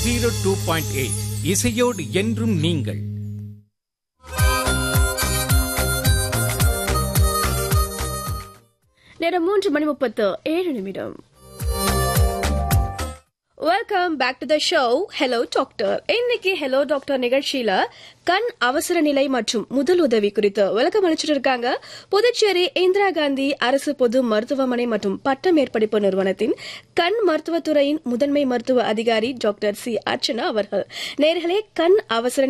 zero two point eight இசையோடு என்றும் நீங்கள் நேரம் மூன்று மணி முப்பத்து ஏழு நிமிடம் welcome back to the show hello doctor இன்னைக்கு ஹலோ டாக்டர் நிகழ்ச்சியில கண் அவசர நிலை மற்றும் முதல் உதவி குறித்து விளக்கம் அளிச்சிட்டு இருக்காங்க புதுச்சேரி இந்திரா காந்தி அரசு பொது மருத்துவமனை மற்றும் பட்ட மேற்படிப்பு நிறுவனத்தின் கண் மருத்துவத்துறையின் முதன்மை மருத்துவ அதிகாரி டாக்டர் சி அர்ச்சனா அவர்கள் நேர்களே கண் அவசர